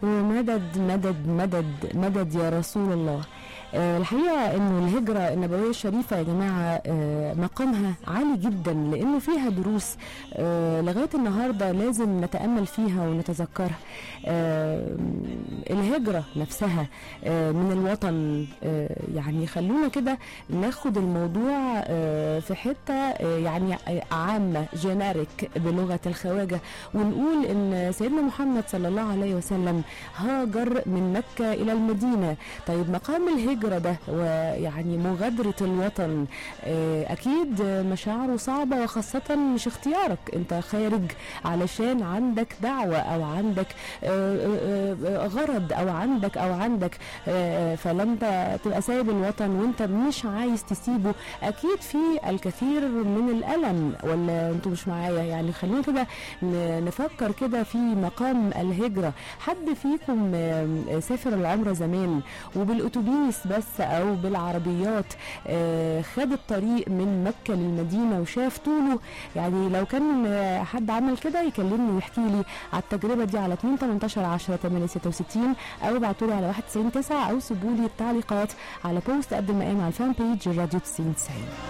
ومدد مدد مدد مدد يا رسول الله آه، الحقيقة انه الهجرة النبوية الشريفة يا جماعة آه، مقامها عالي جدا لانه فيها دروس آه، لغاية النهاردة لازم نتأمل فيها ونتذكرها آه، الهجرة نفسها آه، من الوطن آه، يعني خلونا كده ناخد الموضوع آه، في حتة آه، يعني عامة جينيريك بلغة الخواجة ونقول ان سيدنا محمد صلى الله عليه وسلم هاجر من مكة الى المدينة طيب مقام الهجرة ده ويعني مغادرة الوطن آه، اكيد مشاعره صعبة وخاصة مش اختيارك انت خارج علشان عندك دعوة او عندك آه، آه، آه، غرض او عندك او عندك آه، فلما تبقى سايب الوطن وانت مش عايز تسيبه اكيد في الكثير من الالم ولا انتوا مش معايا يعني خلينا كده ن- نفكر كده في مقام الهجره حد فيكم آه، سافر العمره زمان وبالاتوبيس بس او بالعربيات آه، خد الطريق من مكه للمدينه وشاف طوله يعني لو كان آه، حد عمل كده يكلمني ويحكي لي على التجربه دي على 2 18 10 8 66 او ابعتوا لي على 1 9 او سيبوا لي التعليقات على بوست قد المقام على الفان بيج الراديو 90 90